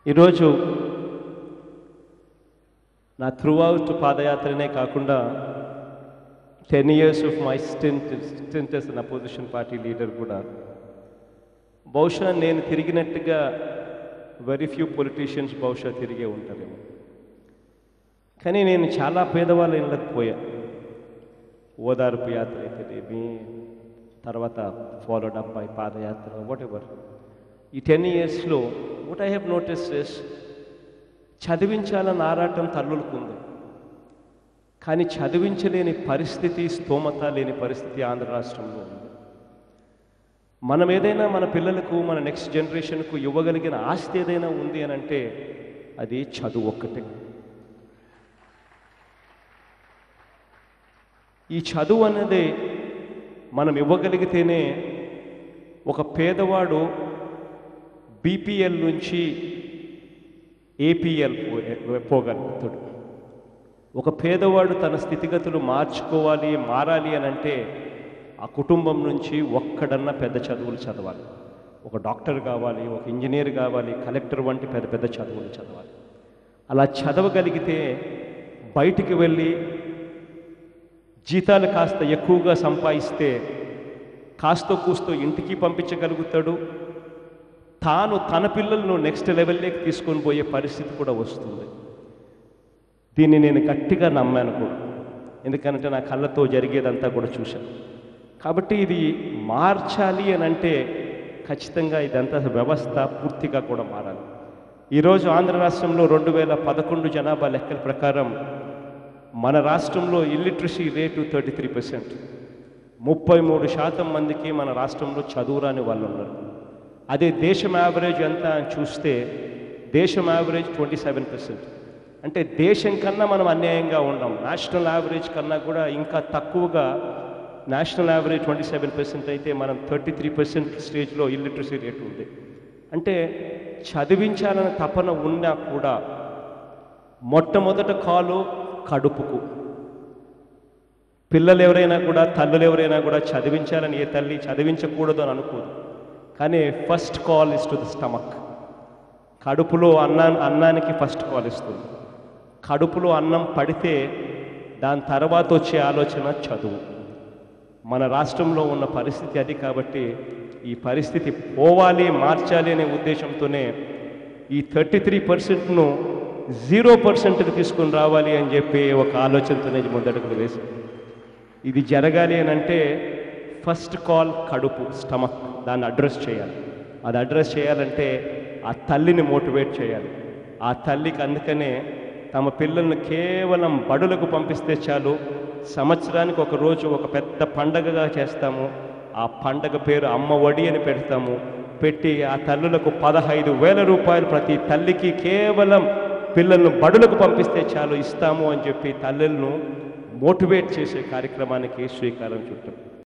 ఈరోజు నా through throughout పాదయాత్రనే కాకుండా ten years of my stint stint as an opposition party leader కూడా బహుశా నేను తిరిగినట్టుగా వెరీ ఫ్యూ పొలిటీషియన్స్ బహుశా తిరిగే ఉంటారేమో కానీ నేను చాలా పేదవాళ్ళ ఇళ్ళకి పోయా ఓదార్పు యాత్ర అయితేనేమి తర్వాత ఫాలోడ్ అప్ బై పాదయాత్ర వాట్ ఎవర్ ఈ టెన్ ఇయర్స్లో what I have notice is చదివించాలన్న ఆరాటం తల్లులకు ఉంది కానీ చదివించలేని పరిస్థితి స్తోమత లేని పరిస్థితి ఆంధ్ర రాష్ట్రంలో ఉంది మనం ఏదైనా మన పిల్లలకు మన నెక్స్ట్ జనరేషన్కు ఇవ్వగలిగిన ఆస్తి ఏదైనా ఉంది అని అంటే అది చదువు ఒక్కటే ఈ చదువు అనేది మనం ఇవ్వగలిగితేనే ఒక పేదవాడు బీపీఎల్ నుంచి ఏపీఎల్ పోగలుగుతాడు ఒక పేదవాడు తన స్థితిగతులు మార్చుకోవాలి మారాలి అని అంటే ఆ కుటుంబం నుంచి ఒక్కడన్నా పెద్ద చదువులు చదవాలి ఒక డాక్టర్ కావాలి ఒక ఇంజనీర్ కావాలి కలెక్టర్ వంటి పెద్ద పెద్ద చదువులు చదవాలి అలా చదవగలిగితే బయటికి వెళ్ళి జీతాలు కాస్త ఎక్కువగా సంపాదిస్తే కాస్తో కూస్తో ఇంటికి పంపించగలుగుతాడు తాను తన పిల్లలను నెక్స్ట్ లెవెల్లోకి తీసుకొని పోయే పరిస్థితి కూడా వస్తుంది దీన్ని నేను గట్టిగా నమ్మాను కూడా ఎందుకంటే నా కళ్ళతో జరిగేదంతా కూడా చూశాను కాబట్టి ఇది మార్చాలి అని అంటే ఖచ్చితంగా ఇదంతా వ్యవస్థ పూర్తిగా కూడా మారాలి ఈరోజు ఆంధ్ర రాష్ట్రంలో రెండు వేల పదకొండు జనాభా లెక్కల ప్రకారం మన రాష్ట్రంలో illiteracy rate thirty three percent ముప్పై మూడు శాతం మందికి మన రాష్ట్రంలో చదువురాని వాళ్ళు ఉన్నారు అదే దేశం యావరేజ్ ఎంత అని చూస్తే దేశం యావరేజ్ ట్వంటీ సెవెన్ పర్సెంట్ అంటే దేశం కన్నా మనం అన్యాయంగా ఉన్నాం నేషనల్ యావరేజ్ కన్నా కూడా ఇంకా తక్కువగా national average twenty seven percent అయితే మనం థర్టీ త్రీ పర్సెంట్ స్టేజ్లో ఇల్లిటరసీ రేట్ ఉంది అంటే చదివించాలన్న తపన ఉన్నా కూడా మొట్టమొదట కాలు కడుపుకు పిల్లలు ఎవరైనా కూడా తల్లులు ఎవరైనా కూడా చదివించాలని ఏ తల్లి చదివించకూడదు అని అనుకోదు కానీ first call is to the stomach కడుపులో అన్నా అన్నానికి ఫస్ట్ కాల్ ఇస్తుంది కడుపులో అన్నం పడితే దాని తర్వాత వచ్చే ఆలోచన చదువు మన రాష్ట్రంలో ఉన్న పరిస్థితి అది కాబట్టి ఈ పరిస్థితి పోవాలి మార్చాలి అనే ఉద్దేశంతోనే ఈ థర్టీ త్రీ పర్సెంట్ను జీరో పర్సెంట్కి తీసుకుని రావాలి అని చెప్పి ఒక ఆలోచనతోనే ముందడుగులు వేసి ఇది జరగాలి అని అంటే ఫస్ట్ కాల్ కడుపు స్టమక్ దాన్ని అడ్రస్ చేయాలి అది అడ్రస్ చేయాలంటే ఆ తల్లిని మోటివేట్ చేయాలి ఆ తల్లికి అందుకనే తమ పిల్లల్ని కేవలం బడులకు పంపిస్తే చాలు సంవత్సరానికి ఒక రోజు ఒక పెద్ద పండగగా చేస్తాము ఆ పండగ పేరు అమ్మ ఒడి అని పెడతాము పెట్టి ఆ తల్లులకు పదహైదు వేల రూపాయలు ప్రతి తల్లికి కేవలం పిల్లలను బడులకు పంపిస్తే చాలు ఇస్తాము అని చెప్పి తల్లులను మోటివేట్ చేసే కార్యక్రమానికి శ్రీకారం చుట్టాం